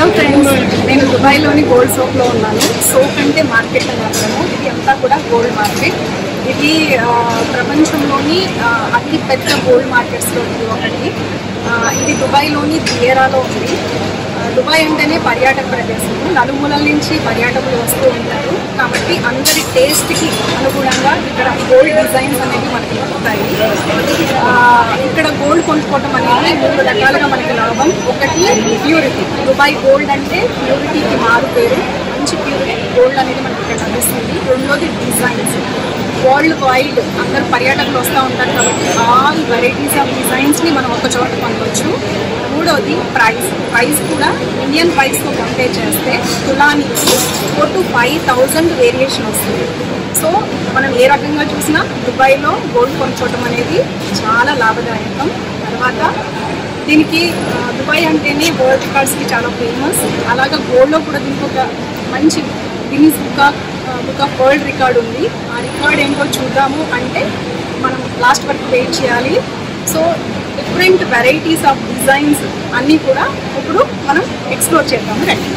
hello friends నేను దుబాయ్లోని gold సోప్లో ఉన్నాను soap అంటే మార్కెట్ అని అర్థము ఇది అంతా కూడా గోల్డ్ మార్కెట్ ఇది ఆ, ప్రపంచంలోని ఆ, అతి పెద్ద గోల్డ్ మార్కెట్స్లో ఇది ఒకటి ఆ, ఇది దుబాయ్లోని దియేరాలో ఉంది ఆ, దుబాయ్ అంటేనే పర్యాటక ప్రదేశం నలుమూలల నుంచి పర్యాటకులు వస్తూ ఉంటారు కాబట్టి అందరి టేస్ట్కి అనుగుణంగా ఇక్కడ గోల్డ్ డిజైన్స్ అనేవి మనకి దొరుకుతాయి ఆ, ఇక్కడ గోల్డ్ కొనుక్కోవటం అనేది మూడు రకాలుగా మనకి లాభం ఒకటి ప్యూరిటీ దుబాయ్ గోల్డ్ అంటే ప్యూరిటీకి మారు పేరు మంచి ప్యూరిటీ గోల్డ్ అనేది మనకి ఇక్కడ లభిస్తుంది రెండోది డిజైన్స్ వరల్డ్ వైడ్ అందరు పర్యాటకులు వస్తూ ఉంటారు కాబట్టి ఆల్ వెరైటీస్ ఆఫ్ డిజైన్స్ని మనం ఒక చోట పొందవచ్చు మూడోది ప్రైస్ ప్రైస్ కూడా ఇండియన్ ప్రైస్తో కంపేర్ చేస్తే తులానికి four to five thousand variation వస్తుంది సో మనం ఏ రకంగా చూసినా దుబాయ్లో గోల్డ్ కొనుక్కోవటం అనేది చాలా లాభదాయకం తర్వాత దీనికి ఆ, దుబాయ్ అంటేనే వరల్డ్ రికార్డ్స్కి చాలా ఫేమస్ అలాగా గోల్డ్లో కూడా దీనికి ఒక మంచి Guinness book of book of world record ఉంది ఆ రికార్డ్ ఏంటో చూద్దాము అంటే మనం లాస్ట్ వరకు వెయిట్ చేయాలి so different varieties of designs అన్నీ కూడా ఇప్పుడు మనం ఎక్స్ప్లోర్ చేద్దాము రండి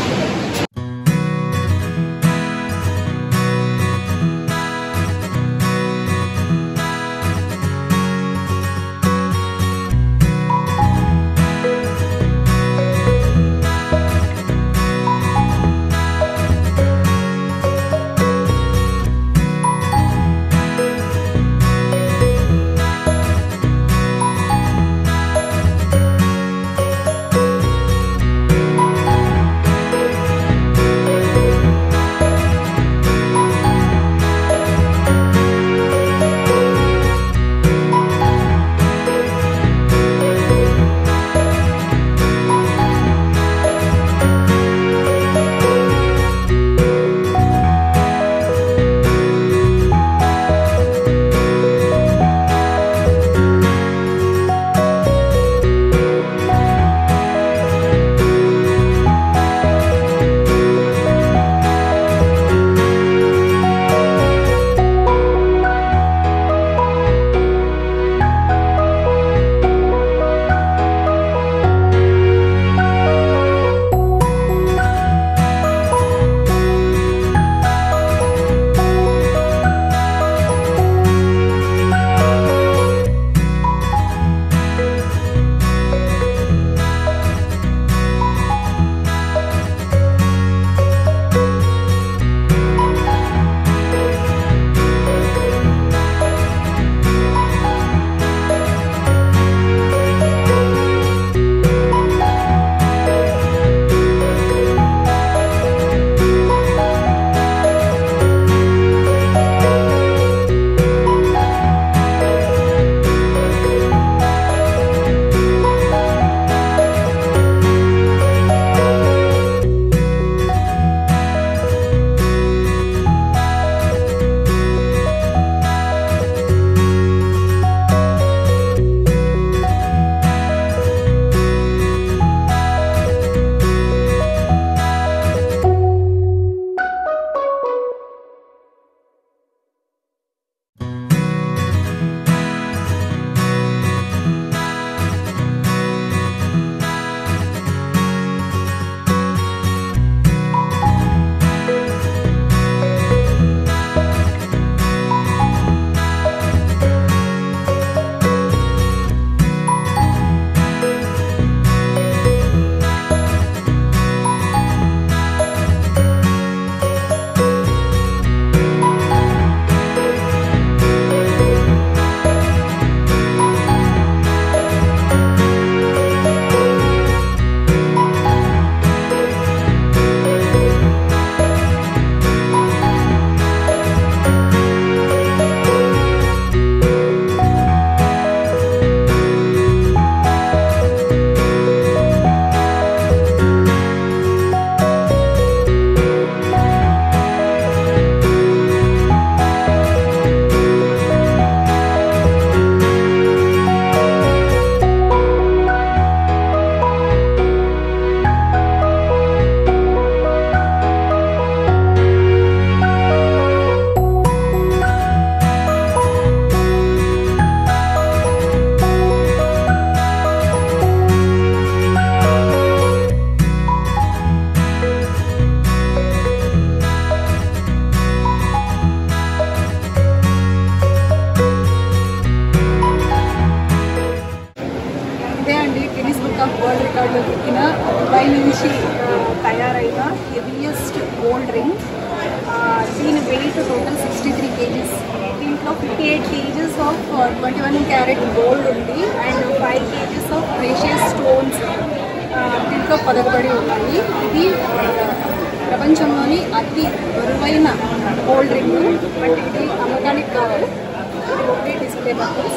ఇదే అండి గిన్నీస్ బుక్ ఆఫ్ వరల్డ్ రికార్డులో ఎక్కిన దుబాయ్ నుంచి ఆ, తయారైన హెవియెస్ట్ గోల్డ్ రింగ్ దీని weight total sixty three kgs దీంట్లో fifty eight kgs of twenty one carat gold ఉంది and five kgs of precious stones దీంట్లో పొదగబడి ఉన్నాయి ఇది ఆ, ప్రపంచంలోని అతి బరువైన గోల్డ్ రింగ్ బట్ ఇది అమ్మకానికి కాదు ఇది ఒకే డిస్ప్లే పర్పస్